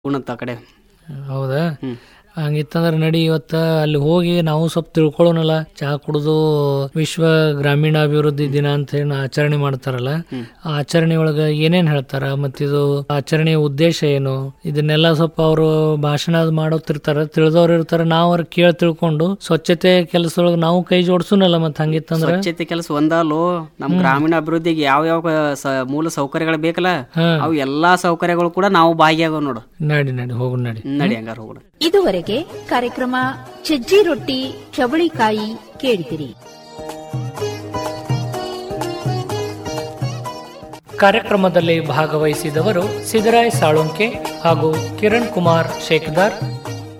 ಉಣತ್ತ ಆ ಕಡೆ ಹೌದಾ ಹ್ಮ್. ಹಂಗಿತ್ತಂದ್ರೆ ನಡಿ ಇವತ್ತ ಅಲ್ಲಿ ಹೋಗಿ ನಾವು ಸ್ವಲ್ಪ ತಿಳ್ಕೊಳ್ಳೋಣಲ್ಲ ಚಹಾ ಕುಡಿದು ವಿಶ್ವ ಗ್ರಾಮೀಣ ಅಭಿವೃದ್ಧಿ ದಿನ ಅಂತ ಹೇಳಿ ಆಚರಣೆ ಮಾಡ್ತಾರಲ್ಲ ಆ ಆಚರಣೆ ಒಳಗ ಏನೇನ್ ಹೇಳ್ತಾರ ಮತ್ತಿದು ಆಚರಣೆಯ ಉದ್ದೇಶ ಏನು ಇದನ್ನೆಲ್ಲ ಸ್ವಲ್ಪ ಅವರು ಭಾಷಣ ಮಾಡೋತಿರ್ತಾರ ತಿಳಿದವ್ರು ಇರ್ತಾರ ನಾವು ಅವ್ರ ಕೇಳಿ ತಿಳ್ಕೊಂಡು ಸ್ವಚ್ಛತೆ ಕೆಲಸದೊಳಗ ನಾವು ಕೈ ಜೋಡ್ಸುನಲ್ಲ ಮತ್ ಹಂಗಿತ್ತಂದ್ರ ಸ್ವಚ್ಛತೆ ಕೆಲಸ ಒಂದಲ್ಲೋ ನಮ್ ಗ್ರಾಮೀಣ ಅಭಿವೃದ್ಧಿಗೆ ಯಾವ ಯಾವ ಸ- ಮೂಲ ಸೌಕರ್ಯಗಳು ಬೇಕಲ್ಲ ಹಾ ಅವು ಎಲ್ಲಾ ಸೌಕರ್ಯಗಳು ಕೂಡ ನಾವು ಭಾಗಿಯಾಗೋ ನೋಡು ನಡಿ ನಡಿ ಹೋಗು ನಡಿ ನಡಿ ಹಂಗಾರ ಹೋಗೋಣ ಇದುವರೆಗೆ ಕಾರ್ಯಕ್ರಮ ಸಜ್ಜಿ ರೊಟ್ಟಿ ಚವಳಿಕಾಯಿ ಕೇಳಿದಿರಿ ಕಾರ್ಯಕ್ರಮದಲ್ಲಿ ಭಾಗವಹಿಸಿದವರು ಸಿದ್ದರಾಯ್ ಸಾಳುಂಕೆ ಹಾಗೂ ಕಿರಣ್ ಕುಮಾರ್ ಶೇಖದಾರ್